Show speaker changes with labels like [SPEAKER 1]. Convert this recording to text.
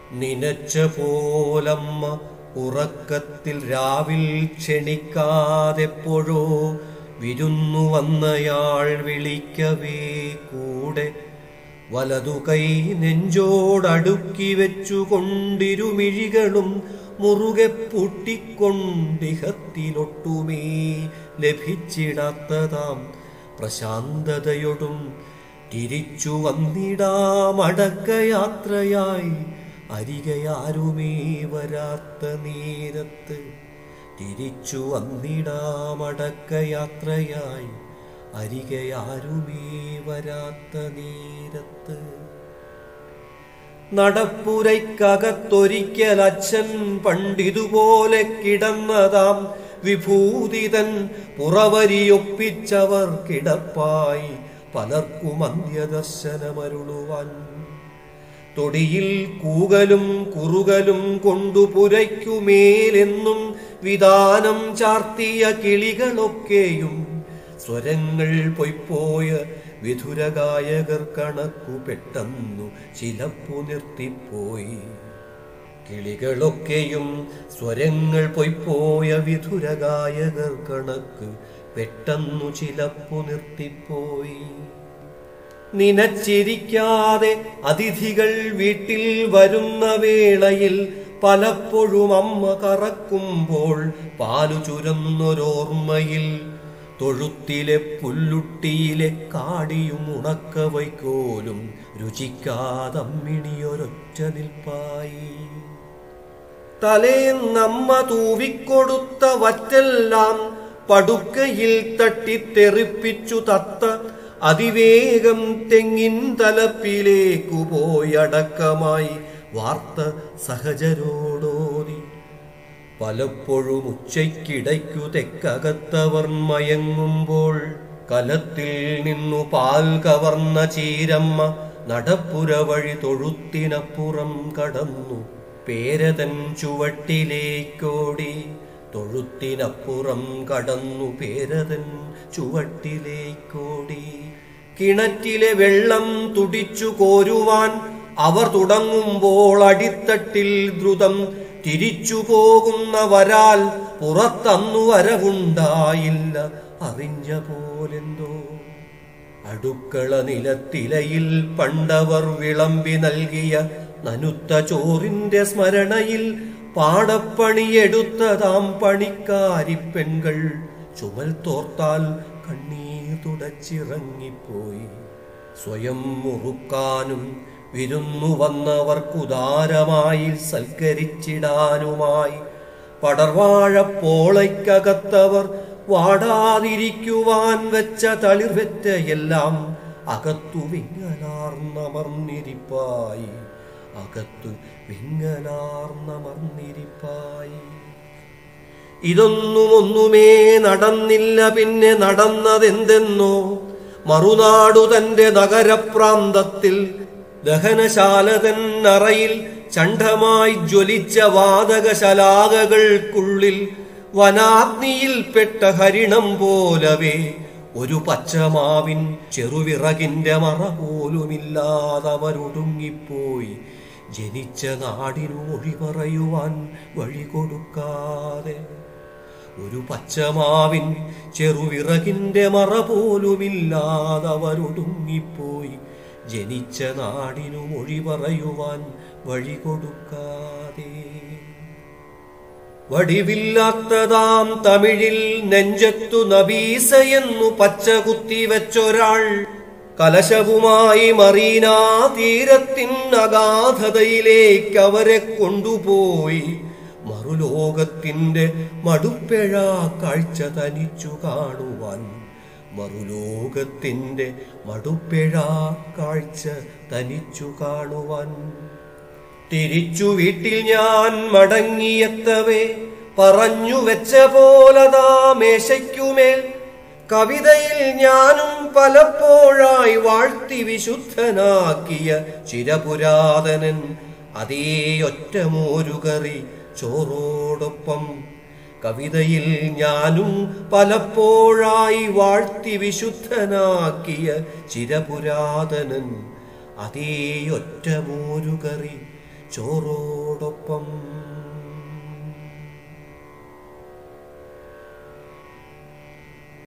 [SPEAKER 1] നിനച്ച പോലമ്മ ഉറക്കത്തിൽ രാവിൽ ക്ഷണിക്കാതെപ്പോഴോ വിരുന്നു വന്നയാൾ വിളിക്കവേ കൂടെ വലതു കൈ നെഞ്ചോടടുക്കി വെച്ചുകൊണ്ടിരുമിഴികളും മുറുകെ പൂട്ടിക്കൊണ്ടിഹത്തിലൊട്ടുമേ ലഭിച്ചിടാത്തതാം പ്രശാന്തതയൊടും തിരിച്ചു വന്നിടാമടക്കയാത്രയായി അരികയാരുമേ വരാത്ത നേരത്ത് തിരിച്ചു വന്നിടാമടക്കയാത്രയായി അരികയാരുമേ വരാത്ത നേരത്ത് നടപ്പുരയ്ക്കകത്തൊരിക്കൽ അച്ഛൻ പണ്ടിതുപോലെ കിടന്നതാം വിഭൂതിതൻ പുറവരിയൊപ്പിച്ചവർ കിടപ്പായി പലർക്കും അന്ത്യദർശനമരുളുവാൻ തൊടിയിൽ കൂകലും കുറുകലും കൊണ്ടു പുരയ്ക്കുമേലെന്നും വിധാനം ചാർത്തിയ കിളികളൊക്കെയും സ്വരങ്ങൾ പൊയ്പോയ വിധുരഗായകർ കണക്കു പെട്ടെന്നു ചിലപ്പു നിർത്തിപ്പോയി കിളികളൊക്കെയും സ്വരങ്ങൾ പൊയ്പോയ വിധുരഗായകർ കണക്ക് പെട്ടെന്നു ചിലപ്പു നിർത്തിപ്പോയി നിനച്ചിരിക്കാതെ അതിഥികൾ വീട്ടിൽ വരുന്ന വേളയിൽ പലപ്പോഴും അമ്മ കറക്കുമ്പോൾ പാലു ചുരന്നൊരോർമ്മയിൽ തൊഴുത്തിലെ പുല്ലുട്ടിയിലെ കാടിയും ഉണക്ക വൈക്കോലും രുചിക്കാതമ്മിണിയൊരൊറ്റ നിൽപ്പായി തലേന്നമ്മ തൂവിക്കൊടുത്ത വറ്റെല്ലാം പടുക്കയിൽ തട്ടിത്തെറിപ്പിച്ചു തത്ത അതിവേഗം തെങ്ങിൻ തലപ്പിലേക്കു പോയടക്കമായി വാർത്ത സഹജരോടോതി പലപ്പോഴും ഉച്ചയ്ക്കിടയ്ക്കു തെക്കകത്തവർ മയങ്ങുമ്പോൾ കലത്തിൽ നിന്നു പാൽ കവർന്ന ചീരമ്മ നടപ്പുര വഴി തൊഴുത്തിനപ്പുറം കടന്നു പേരതൻ ചുവട്ടിലേക്കോടി തൊഴുത്തിനപ്പുറം കടന്നു പേരതൻ ചുവട്ടിലേക്കോടി കിണറ്റിലെ വെള്ളം തുടിച്ചു കോരുവാൻ അവർ തുടങ്ങുമ്പോൾ അടിത്തട്ടിൽ ദ്രുതം തിരിച്ചു പോകുന്ന വരാൽ പുറത്തന്നു വരവുണ്ടായില്ല അറിഞ്ഞ പോലെന്തോ അടുക്കള നിലത്തിലയിൽ പണ്ടവർ വിളമ്പി നൽകിയ നനുത്ത ചോറിന്റെ സ്മരണയിൽ പാടപ്പണിയെടുത്തതാം പണിക്കാരി പെൺകൾ ചുമൽ തോർത്താൽ കണ്ണീർ തുടച്ചിറങ്ങിപ്പോയി സ്വയം മുറുക്കാനും വിരുന്നു വന്നവർക്കുദാരമായി സൽക്കരിച്ചിടാനുമായി പടർവാഴപ്പോളയ്ക്കകത്തവർ വാടാതിരിക്കുവാൻ വെച്ച തളിർവെറ്റയെല്ലാം അകത്തു വിങ്ങലാർന്നമർന്നിരിപ്പായി അകത്തു വിങ്ങലാർന്നമർന്നിരിപ്പായി ഇതൊന്നും ഒന്നുമേ നടന്നില്ല പിന്നെ നടന്നതെന്തെന്നോ മറുനാടു തന്റെ നഗരപ്രാന്തത്തിൽ ദഹനശാല തന്നറയിൽ ചണ്ഡമായി ജ്വലിച്ച വാതകശലാകകൾക്കുള്ളിൽ വനാഗ്നിയിൽപ്പെട്ട ഹരിണം പോലവേ ഒരു പച്ചമാവിൻ ചെറുവിറകിന്റെ മറ പോലുമില്ലാതവരൊടുങ്ങിപ്പോയി ജനിച്ച നാടിനു മൊഴി പറയുവാൻ വഴി കൊടുക്കാതെ ഒരു പച്ചമാവിൻ ചെറുവിറകിന്റെ മറ പോലുമില്ലാതവരൊടുങ്ങിപ്പോയി ജനിച്ച നാടിനു മൊഴി പറയുവാൻ വഴി കൊടുക്കാതെ വടിവില്ലാത്തതാം തമിഴിൽ നെഞ്ചത്തു നബീസയെന്നു പച്ച കുത്തിവെച്ചൊരാൾ കലശവുമായി മറീനാ തീരത്തിൻ അഗാധതയിലേക്ക് അവരെ കൊണ്ടുപോയി മറുലോകത്തിന്റെ മടുപ്പെഴ കാഴ്ച തനിച്ചു കാണുവാൻ മറുലോകത്തിന്റെ മടുപ്പെഴ കാഴ്ച തനിച്ചു കാണുവാൻ തിരിച്ചു വീട്ടിൽ ഞാൻ മടങ്ങിയെത്തവേ പറഞ്ഞു വെച്ച പോലതാ മേശയ്ക്കുമേൽ കവിതയിൽ ഞാനും പലപ്പോഴായി വാഴ്ത്തി വിശുദ്ധനാക്കിയ ചിരപുരാതനൻ അതേ ഒറ്റമോരുകറി ചോറോടൊപ്പം കവിതയിൽ ഞാനും പലപ്പോഴായി വാഴ്ത്തി വിശുദ്ധനാക്കിയ ചിരപുരാതനൻ അതേ ഒറ്റമോരുകറി ചോറോടൊപ്പം